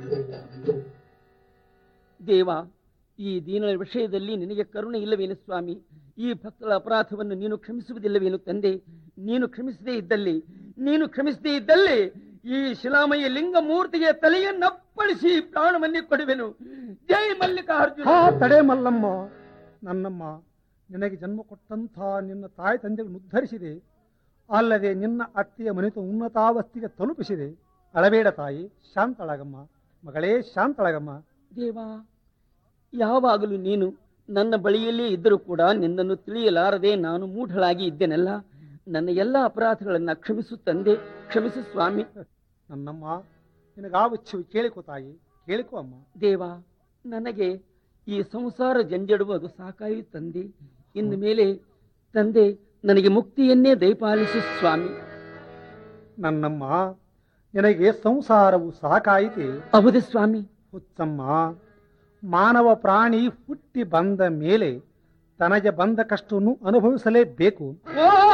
ದೇವ ಈ ದೀನಳ ವಿಷಯದಲ್ಲಿ ನಿನಗೆ ಕರುಣೆ ಇಲ್ಲವೇನು ಸ್ವಾಮಿ ಈ ಭಕ್ತರ ಅಪರಾಧವನ್ನು ನೀನು ಕ್ಷಮಿಸುವುದಿಲ್ಲವೇನು ತಂದೆ ನೀನು ಕ್ಷಮಿಸದೇ ಇದ್ದಲ್ಲಿ ನೀನು ಕ್ಷಮಿಸದೇ ಇದ್ದಲ್ಲಿ ಈ ಶಿಲಾಮಯ ಲಿಂಗ ಮೂರ್ತಿಗೆ ತಲೆಯನ್ನಪ್ಪಳಿಸಿ ಪ್ರಾಣವನ್ನೇ ಕೊಡುವೆನು ಜೈ ಮಲ್ಲಿಕಾರ್ಜುನ ಹಾ ತಡೆ ಮಲ್ಲಮ್ಮ ನನ್ನಮ್ಮ ನಿನಗೆ ಜನ್ಮ ಕೊಟ್ಟಂಥ ನಿನ್ನ ತಾಯಿ ತಂದೆಗಳನ್ನು ಉದ್ಧರಿಸಿದೆ ಅಲ್ಲದೆ ನಿನ್ನ ಅತ್ತೆಯ ಮನಿತ ಉನ್ನತಾವಸ್ಥೆಗೆ ತಲುಪಿಸಿದೆ ಅಳಬೇಡ ತಾಯಿ ಶಾಂತಳಗಮ್ಮ ಮಗಳೇ ಶಾಂತಳಗಮ್ಮ ದೇವ ಯಾವಾಗಲೂ ನೀನು ನನ್ನ ಬಳಿಯಲ್ಲೇ ಇದ್ದರೂ ಕೂಡ ನಿನ್ನನ್ನು ತಿಳಿಯಲಾರದೆ ನಾನು ಮೂಢಳಾಗಿ ಇದ್ದೇನಲ್ಲ ನನ್ನ ಎಲ್ಲ ಅಪರಾಧಗಳನ್ನ ಕ್ಷಮಿಸು ತಂದೆ ಕ್ಷಮಿಸು ಸ್ವಾಮಿ ನನ್ನಮ್ಮ ನಿನಗಾವಚ್ಛವು ಕೇಳಿಕೋ ತಾಯಿ ಕೇಳಿಕೋ ಅಮ್ಮ ದೇವ ನನಗೆ ಈ ಸಂಸಾರ ಜಂಜಡುವುದು ಸಾಕಾಯಿ ತಂದೆ ಇನ್ನು ಮೇಲೆ ತಂದೆ ನನಗೆ ಮುಕ್ತಿಯನ್ನೇ ದಯಪಾಲಿಸು ಸ್ವಾಮಿ ನನ್ನಮ್ಮ ನಿನಗೆ ಸಂಸಾರವು ಸಾಕಾಯಿತೆ ಹೌದು ಸ್ವಾಮಿ ಹುಚ್ಚಮ್ಮ ಮಾನವ ಪ್ರಾಣಿ ಹುಟ್ಟಿ ಬಂದ ಮೇಲೆ ತನಗೆ ಬಂದ ಕಷ್ಟವನ್ನು ಅನುಭವಿಸಲೇಬೇಕು ಓ